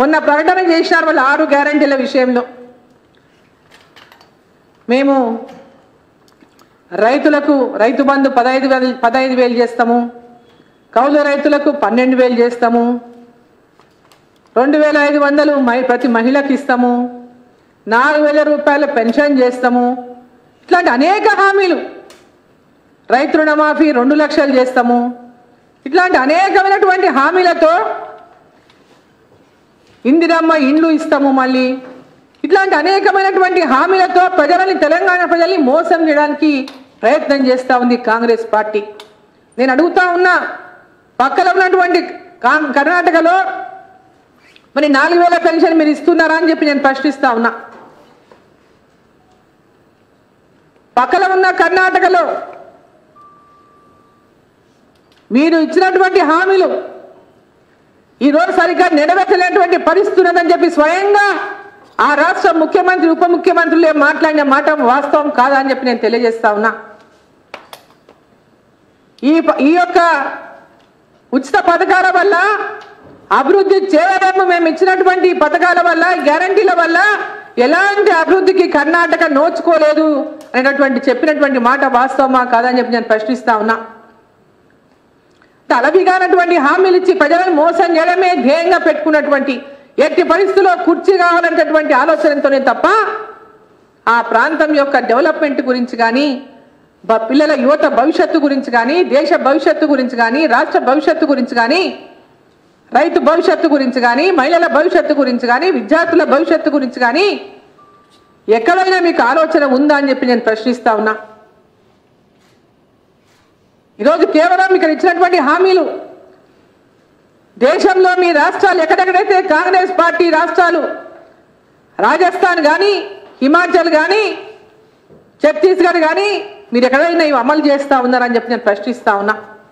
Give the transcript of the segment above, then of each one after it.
మొన్న ప్రకటన చేసినారు వాళ్ళు ఆరు గ్యారంటీల విషయంలో మేము రైతులకు రైతు బంధు పదహైదు వేలు పదహైదు వేలు చేస్తాము కౌలు రైతులకు పన్నెండు వేలు చేస్తాము రెండు వేల ఐదు వందలు మహి ప్రతి మహిళకి ఇస్తాము నాలుగు వేల రూపాయల పెన్షన్ చేస్తాము ఇట్లాంటి అనేక హామీలు రైతు రుణమాఫీ రెండు లక్షలు చేస్తాము ఇట్లాంటి అనేకమైనటువంటి హామీలతో ఇందిరమ్మ ఇండ్లు ఇస్తాము మళ్ళీ ఇట్లాంటి అనేకమైనటువంటి హామీలతో ప్రజలని తెలంగాణ ప్రజల్ని మోసం చేయడానికి ప్రయత్నం చేస్తూ ఉంది కాంగ్రెస్ పార్టీ నేను అడుగుతా ఉన్నా పక్కన ఉన్నటువంటి కాం- కర్ణాటకలో మరి నాలుగు వేల పెన్షన్ మీరు ఇస్తున్నారా అని చెప్పి నేను ప్రశ్నిస్తా ఉన్నా పక్కన ఉన్న కర్ణాటకలో మీరు ఇచ్చినటువంటి హామీలు ఈరోజు సరిగ్గా నెరవేర్చలేనటువంటి పరిస్థితి ఉన్నదని చెప్పి స్వయంగా ఆ రాష్ట్ర ముఖ్యమంత్రి ఉప ముఖ్యమంత్రులు ఏం మాట్లాడిన మాట వాస్తవం కాదా అని చెప్పి నేను తెలియజేస్తా ఉన్నా ఈ ప- ఈ యొక్క ఉచిత పథకాల వల్ల అభివృద్ధి చేయలేము మేము ఇచ్చినటువంటి ఈ పథకాల వల్ల ఈ గ్యారంటీల వల్ల ఎలాంటి అభివృద్ధికి కర్ణాటక నోచుకోలేదు అనేటటువంటి చెప్పినటువంటి మాట వాస్తవమా కాదని చెప్పి నేను ప్రశ్నిస్తా ఉన్నా తలబిగానటువంటి హామీలు ఇచ్చి ప్రజలను మోసం చేయడమే ధ్యేయంగా పెట్టుకున్నటువంటి ఎట్టి పరిస్థితుల్లో కుర్చీ కావాలనేటటువంటి ఆలోచనతోనే తప్ప ఆ ప్రాంతం యొక్క డెవలప్మెంట్ గురించి కానీ బ- పిల్లల యువత భవిష్యత్తు గురించి కానీ దేశ భవిష్యత్తు గురించి కానీ రాష్ట్ర భవిష్యత్తు గురించి కానీ రైతు భవిష్యత్తు గురించి కానీ మహిళల భవిష్యత్తు గురించి కానీ విద్యార్థుల భవిష్యత్తు గురించి కానీ ఎక్కడైనా మీకు ఆలోచన ఉందా అని చెప్పి నేను ప్రశ్నిస్తా ఉన్నా ఈరోజు కేవలం ఇక్కడ ఇచ్చినటువంటి హామీలు దేశంలో మీ రాష్ట్రాలు ఎక్కడెక్కడైతే కాంగ్రెస్ పార్టీ రాష్ట్రాలు రాజస్థాన్ కానీ హిమాచల్ కానీ ఛత్తీస్గఢ్ కానీ మీరు ఎక్కడైనా ఇవి అమలు చేస్తూ ఉన్నారని చెప్పి నేను ప్రశ్నిస్తా ఉన్నా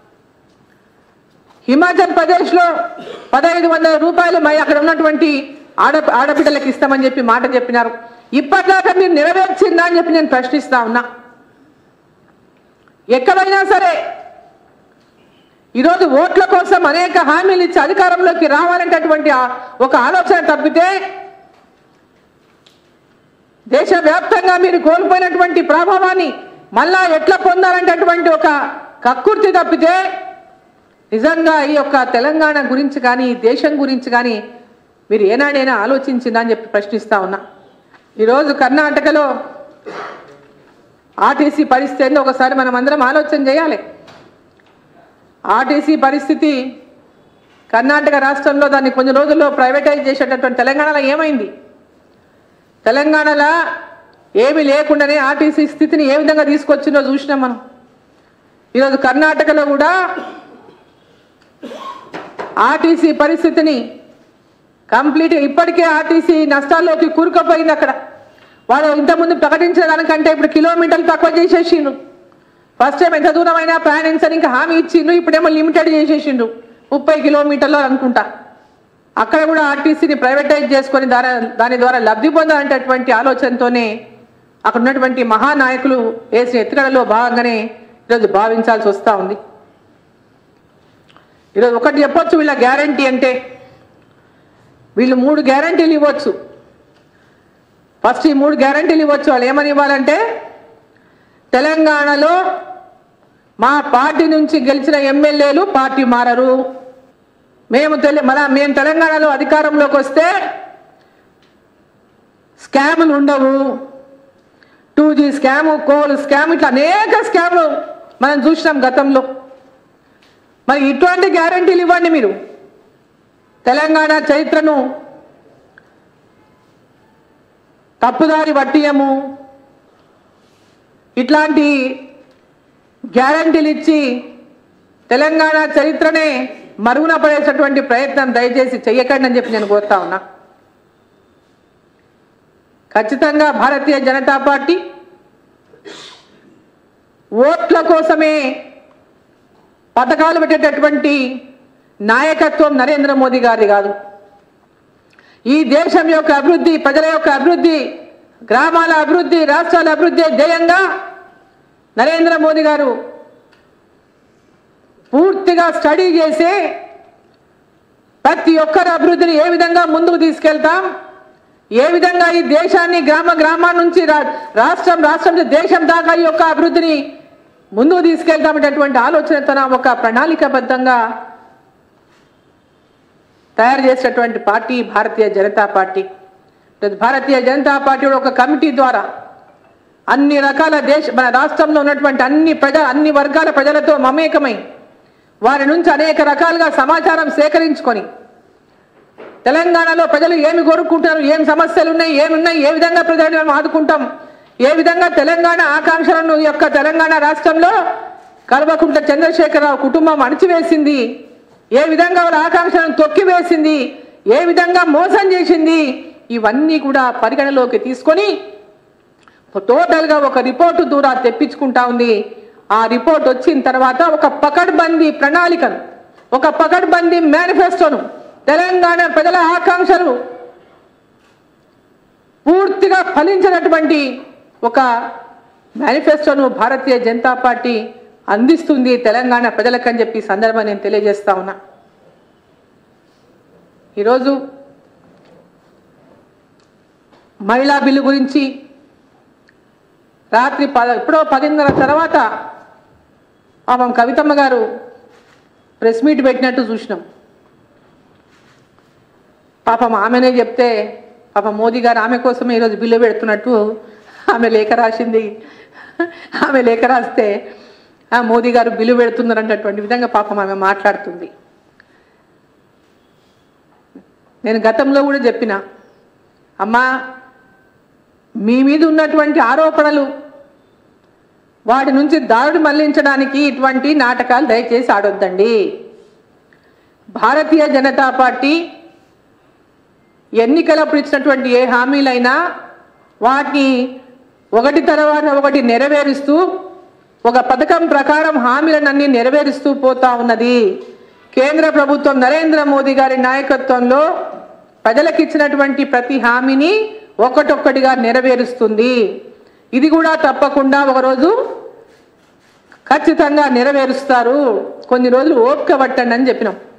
హిమాచల్ ప్రదేశ్లో పదహైదు వందల రూపాయలు మరి అక్కడ ఉన్నటువంటి ఆడ ఆడబిడ్డలకు ఇస్తామని చెప్పి మాట చెప్పినారు ఇప్పటిదాకా మీరు నెరవేర్చిందా అని చెప్పి నేను ప్రశ్నిస్తా ఉన్నా ఎక్కడైనా సరే ఈరోజు ఓట్ల కోసం అనేక హామీలు ఇచ్చి అధికారంలోకి రావాలనేటటువంటి ఆ ఒక ఆలోచన తప్పితే దేశవ్యాప్తంగా మీరు కోల్పోయినటువంటి ప్రభావాన్ని మళ్ళా ఎట్లా పొందాలనేటటువంటి ఒక కక్కుర్తి తప్పితే నిజంగా ఈ యొక్క తెలంగాణ గురించి కానీ ఈ దేశం గురించి కానీ మీరు ఏనాడైనా ఆలోచించిందా అని చెప్పి ప్రశ్నిస్తా ఉన్నా ఈరోజు కర్ణాటకలో ఆర్టీసీ పరిస్థితి ఏందో ఒకసారి మనం అందరం ఆలోచన చేయాలి ఆర్టీసీ పరిస్థితి కర్ణాటక రాష్ట్రంలో దాన్ని కొన్ని రోజుల్లో ప్రైవేటైజ్ చేసేటటువంటి తెలంగాణలో ఏమైంది తెలంగాణలో ఏమీ లేకుండానే ఆర్టీసీ స్థితిని ఏ విధంగా తీసుకొచ్చిందో చూసినాం మనం ఈరోజు కర్ణాటకలో కూడా ఆర్టీసీ పరిస్థితిని కంప్లీట్ ఇప్పటికే ఆర్టీసీ నష్టాల్లోకి కూరుకుపోయింది అక్కడ వాడు ఇంతకుముందు ప్రకటించిన దానికంటే ఇప్పుడు కిలోమీటర్లు తక్కువ చేసేసిండు ఫస్ట్ టైం ఎంత దూరమైనా ప్రయాణించని ఇంకా హామీ ఇచ్చిండు ఇప్పుడేమో లిమిటెడ్ చేసేసిండు ముప్పై కిలోమీటర్లు అనుకుంటా అక్కడ కూడా ఆర్టీసీని ప్రైవేటైజ్ చేసుకొని దాని దాని ద్వారా లబ్ధి పొందాలనేటటువంటి ఆలోచనతోనే అక్కడ ఉన్నటువంటి మహానాయకులు వేసిన ఎత్తుగడలో భాగంగానే ఈరోజు భావించాల్సి వస్తూ ఉంది ఈరోజు ఒకటి చెప్పొచ్చు వీళ్ళ గ్యారంటీ అంటే వీళ్ళు మూడు గ్యారంటీలు ఇవ్వచ్చు ఫస్ట్ ఈ మూడు గ్యారంటీలు ఇవ్వచ్చు వాళ్ళు ఏమని ఇవ్వాలంటే తెలంగాణలో మా పార్టీ నుంచి గెలిచిన ఎమ్మెల్యేలు పార్టీ మారరు మేము తెలి మన మేము తెలంగాణలో అధికారంలోకి వస్తే స్కాములు ఉండవు two G scam coal scam ఇట్లా అనేక స్కాములు మనం చూసినాం గతంలో మరి ఇటువంటి గ్యారంటీలు ఇవ్వండి మీరు తెలంగాణ చరిత్రను తప్పుదారి పట్టియము ఇట్లాంటి గ్యారంటీలు ఇచ్చి తెలంగాణ చరిత్రనే మరుగున పడేసేటువంటి ప్రయత్నం దయచేసి చెయ్యకండి అని చెప్పి నేను కోరుతా ఉన్నా ఖచ్చితంగా భారతీయ జనతా పార్టీ ఓట్ల కోసమే పథకాలు పెట్టేటటువంటి నాయకత్వం నరేంద్ర మోదీ గారిది కాదు ఈ దేశం యొక్క అభివృద్ధి ప్రజల యొక్క అభివృద్ధి గ్రామాల అభివృద్ధి రాష్ట్రాల అభివృద్ధి ధ్యేయంగా నరేంద్ర మోదీ గారు పూర్తిగా స్టడీ చేసి ప్రతి ఒక్కరి అభివృద్ధిని ఏ విధంగా ముందుకు తీసుకెళ్తాం ఏ విధంగా ఈ దేశాన్ని గ్రామ గ్రామాల నుంచి రా- రాష్ట్రం రాష్ట్రం నుంచి దేశం దాకా ఈ యొక్క అభివృద్ధిని ముందుకు తీసుకెళ్తామనేటువంటి ఆలోచన తన ఒక ప్రణాళికబద్ధంగా తయారు చేసినటువంటి party Bharatiya Janata party Bharatiya Janata party ఒక కమిటీ ద్వారా అన్ని రకాల దేశ మన రాష్ట్రంలో ఉన్నటువంటి అన్ని ప్రజ అన్ని వర్గాల ప్రజలతో మమేకమై వారి నుంచి అనేక రకాలుగా సమాచారం సేకరించుకొని తెలంగాణలో ప్రజలు ఏమి కోరుకుంటున్నారు ఏం సమస్యలు ఉన్నాయి ఏమున్నాయి ఏ విధంగా ప్రజలను మనం ఆదుకుంటాం ఏ విధంగా తెలంగాణ ఆకాంక్షలను ఈ యొక్క తెలంగాణ రాష్ట్రంలో కల్వకుంట్ల చంద్రశేఖరరావు కుటుంబం అణిచివేసింది ఏ విధంగా వాళ్ళ ఆకాంక్షలను తొక్కివేసింది ఏ విధంగా మోసం చేసింది ఇవన్నీ కూడా పరిగణలోకి తీసుకొని టోటల్గా ఒక రిపోర్టు దూరా తెప్పించుకుంటా ఉంది ఆ రిపోర్ట్ వచ్చిన తర్వాత ఒక పకడ్బందీ ప్రణాళికను ఒక పకడ్బందీ మేనిఫెస్టోను తెలంగాణ ప్రజల ఆకాంక్షలు పూర్తిగా ఫలించినటువంటి ఒక మేనిఫెస్టోను భారతీయ జనతా పార్టీ అందిస్తుంది తెలంగాణ ప్రజలకని చెప్పి ఈ సందర్భంగా నేను తెలియజేస్తా ఉన్నా ఈరోజు మహిళా బిల్లు గురించి రాత్రి పద ఎప్పుడో పదిన్నర తర్వాత పాపం కవితమ్మ గారు ప్రెస్ మీట్ పెట్టినట్టు చూసినాం పాపం ఆమెనే చెప్తే పాపం మోదీ గారు ఆమె కోసమే ఈరోజు బిల్లు పెడుతున్నట్టు ఆమె లేఖ రాసింది ఆమె లేఖ రాస్తే ఆ మోదీ గారు బిల్లు పెడుతున్నారు అన్నటువంటి విధంగా పాపం ఆమె మాట్లాడుతుంది నేను గతంలో కూడా చెప్పిన అమ్మా మీ మీద ఉన్నటువంటి ఆరోపణలు వాటి నుంచి దారుడు మళ్లించడానికి ఇటువంటి నాటకాలు దయచేసి ఆడొద్దండి భారతీయ జనతా పార్టీ ఎన్నికలప్పుడు ఇచ్చినటువంటి ఏ హామీలైనా వాటిని ఒకటి తర్వాత ఒకటి నెరవేరుస్తూ ఒక పథకం ప్రకారం హామీలనన్నీ నెరవేరుస్తూ పోతా ఉన్నది కేంద్ర ప్రభుత్వం నరేంద్ర మోదీ గారి నాయకత్వంలో ప్రజలకు ఇచ్చినటువంటి ప్రతి హామీని ఒక్కటొక్కటిగా నెరవేరుస్తుంది ఇది కూడా తప్పకుండా ఒకరోజు ఖచ్చితంగా నెరవేరుస్తారు కొన్ని రోజులు ఓపిక పట్టండి అని చెప్పినాం